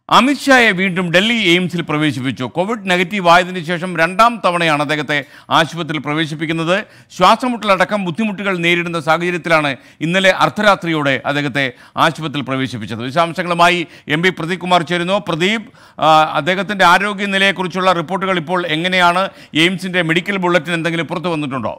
അമിത്ഷായെ വീണ്ടും ഡൽഹി എയിംസിൽ പ്രവേശിപ്പിച്ചു കോവിഡ് നെഗറ്റീവ് ആയതിനു ശേഷം രണ്ടാം തവണയാണ് അദ്ദേഹത്തെ ആശുപത്രിയിൽ പ്രവേശിപ്പിക്കുന്നത് ശ്വാസമുട്ടലടക്കം ബുദ്ധിമുട്ടുകൾ നേരിടുന്ന സാഹചര്യത്തിലാണ് ഇന്നലെ അർദ്ധരാത്രിയോടെ അദ്ദേഹത്തെ ആശുപത്രിയിൽ പ്രവേശിപ്പിച്ചത് വിശദാംശങ്ങളുമായി എം പി പ്രദീപ് കുമാർ ചേരുന്നു പ്രദീപ് ആ, അദ്ദേഹത്തിൻ്റെ ആരോഗ്യനിലയെക്കുറിച്ചുള്ള റിപ്പോർട്ടുകൾ ഇപ്പോൾ എങ്ങനെയാണ് എയിംസിൻ്റെ മെഡിക്കൽ ബുള്ളറ്റിൻ എന്തെങ്കിലും പുറത്തു വന്നിട്ടുണ്ടോ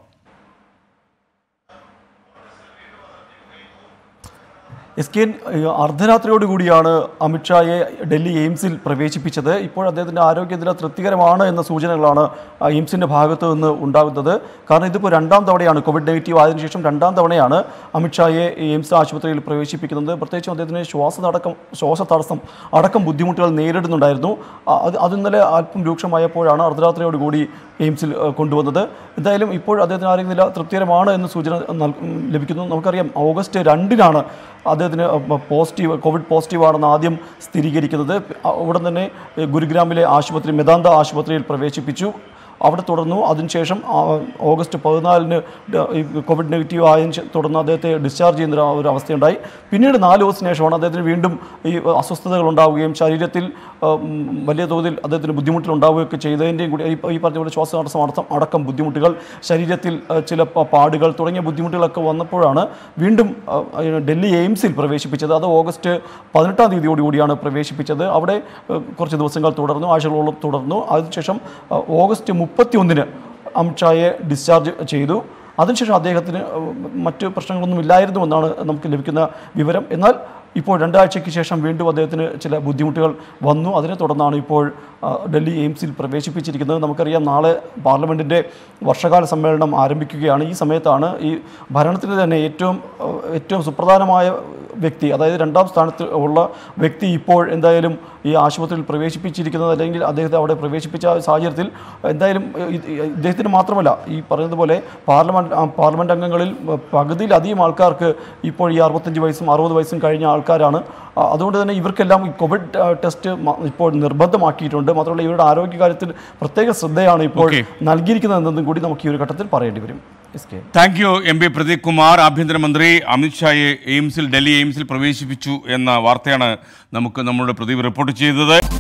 എസ് കെ അർദ്ധരാത്രിയോട് കൂടിയാണ് അമിത്ഷായെ ഡൽഹി എയിംസിൽ പ്രവേശിപ്പിച്ചത് ഇപ്പോൾ അദ്ദേഹത്തിൻ്റെ ആരോഗ്യനില തൃപ്തികരമാണ് എന്ന സൂചനകളാണ് ആ, എയിംസിൻ്റെ ഭാഗത്തു നിന്ന് ഉണ്ടാകുന്നത് കാരണം ഇതിപ്പോൾ രണ്ടാം തവണയാണ് കോവിഡ് നെഗറ്റീവ് ആയതിനു ശേഷം രണ്ടാം തവണയാണ് അമിത്ഷായെ ഈ എയിംസ് ആശുപത്രിയിൽ പ്രവേശിപ്പിക്കുന്നത് പ്രത്യേകിച്ചും അദ്ദേഹത്തിന് ശ്വാസതടക്കം ശ്വാസതടസ്സം അടക്കം ബുദ്ധിമുട്ടുകൾ നേരിടുന്നുണ്ടായിരുന്നു ആ, അത് അത് ഇന്നലെ അല്പം രൂക്ഷമായപ്പോഴാണ് അർദ്ധരാത്രിയോട് കൂടി എയിംസിൽ ആ, കൊണ്ടുവന്നത് എന്തായാലും ഇപ്പോൾ അദ്ദേഹത്തിന് ആരോഗ്യനില തൃപ്തികരമാണ് എന്ന് സൂചന നൽ- ഉം, ലഭിക്കുന്നു നമുക്കറിയാം ഓഗസ്റ്റ് രണ്ടിനാണ് അദ്ദേഹത്തിന് പോസിറ്റീവ് കോവിഡ് പോസിറ്റീവാണെന്ന് ആദ്യം സ്ഥിരീകരിക്കുന്നത് ഉടൻ തന്നെ ഏഹ്, ഗുരുഗ്രാമിലെ ആശുപത്രി മെദാന്ത ആശുപത്രിയിൽ പ്രവേശിപ്പിച്ചു അവിടെ തുടർന്നു അതിനുശേഷം ആ, ഓഗസ്റ്റ് പതിനാലിന് ഡ- ഈ കോവിഡ് നെഗറ്റീവ് ആയതിന് ശേ- തുടർന്ന് അദ്ദേഹത്തെ ഡിസ്ചാർജ് ചെയ്യുന്ന ഒരു- ഒരു അവസ്ഥയുണ്ടായി പിന്നീട് നാല് ദിവസത്തിന് ശേഷമാണ് അദ്ദേഹത്തിന് വീണ്ടും ഈ അസ്വസ്ഥതകൾ ഉണ്ടാവുകയും ശരീരത്തിൽ ആ, ഉം, വലിയ തോതിൽ അദ്ദേഹത്തിന് ബുദ്ധിമുട്ടുകൾ ഉണ്ടാവുകയൊക്കെ ചെയ്തതിൻ്റെയും കൂടി ഈ ഈ പറഞ്ഞ പോലെ ശ്വാസതടസ്സം അടക്കം അടക്കം ബുദ്ധിമുട്ടുകൾ ശരീരത്തിൽ ആ, ചില പ- പാടുകൾ തുടങ്ങിയ ബുദ്ധിമുട്ടുകളൊക്കെ വന്നപ്പോഴാണ് വീണ്ടും ആ, ആ, ഡൽഹി എയിംസിൽ പ്രവേശിപ്പിച്ചത് അത് ഓഗസ്റ്റ് പതിനെട്ടാം തീയതിയോടുകൂടിയാണ് പ്രവേശിപ്പിച്ചത് അവിടെ ആ, കുറച്ച് ദിവസങ്ങൾ തുടർന്നു ആഴ്ചകളോളം തുടർന്നു അതിനുശേഷം ആ, ഓഗസ്റ്റ് മുപ്പത്തി ഒന്നിന് അമിത്ഷായെ ഡിസ്ചാർജ് ചെയ്തു അതിനുശേഷം അദ്ദേഹത്തിന് ആ, മറ്റ് പ്രശ്നങ്ങളൊന്നും ഇല്ലായിരുന്നു എന്നാണ് നമുക്ക് ലഭിക്കുന്ന വിവരം എന്നാൽ ഇപ്പോൾ രണ്ടാഴ്ചയ്ക്ക് ശേഷം വീണ്ടും അദ്ദേഹത്തിന് ചില ബുദ്ധിമുട്ടുകൾ വന്നു അതിനെ തുടർന്നാണ് ഇപ്പോൾ ആ, ഡൽഹി എയിംസിൽ പ്രവേശിപ്പിച്ചിരിക്കുന്നത് നമുക്കറിയാം നാളെ പാർലമെൻറ്റിൻ്റെ വർഷകാല സമ്മേളനം ആരംഭിക്കുകയാണ് ഈ സമയത്താണ് ഈ ഭരണത്തിൽ തന്നെ ഏറ്റവും ആ, ഏറ്റവും സുപ്രധാനമായ വ്യക്തി അതായത് രണ്ടാം സ്ഥാനത്ത് ഉള്ള വ്യക്തി ഇപ്പോൾ എന്തായാലും ഈ ആശുപത്രിയിൽ പ്രവേശിപ്പിച്ചിരിക്കുന്നത് അല്ലെങ്കിൽ അദ്ദേഹത്തെ അവിടെ പ്രവേശിപ്പിച്ച സാഹചര്യത്തിൽ എന്തായാലും ഇത് ഇദ്ദേഹത്തിന് മാത്രമല്ല ഈ പറയുന്നത് പോലെ പാർലമെൻറ്റ് പാർലമെൻറ്റ് അംഗങ്ങളിൽ പകുതിയിലധികം ആൾക്കാർക്ക് ഇപ്പോൾ ഈ അറുപത്തഞ്ച് വയസ്സും അറുപത് വയസ്സും കഴിഞ്ഞ ആൾക്കാരാണ് ആ, അതുകൊണ്ട് തന്നെ ഇവർക്കെല്ലാം ഈ കോവിഡ് ആ, ടെസ്റ്റ് മ- ഇപ്പോൾ നിർബന്ധമാക്കിയിട്ടുണ്ട് മാത്രമല്ല ഇവരുടെ ആരോഗ്യകാര്യത്തിൽ പ്രത്യേക ശ്രദ്ധയാണ് ഇപ്പോൾ Okay. നൽകിയിരിക്കുന്നതെന്നതും കൂടി നമുക്ക് ഈ ഒരു ഘട്ടത്തിൽ പറയേണ്ടി വരും S K thank you M P Pradeep Kumar ആഭ്യന്തരമന്ത്രി അമിത്ഷായെ എയിംസിൽ ഡൽഹി എയിംസിൽ പ്രവേശിപ്പിച്ചു എന്ന വാർത്തയാണ് നമുക്ക് നമ്മുടെ പ്രദീപ് റിപ്പോർട്ട് ചെയ്തത്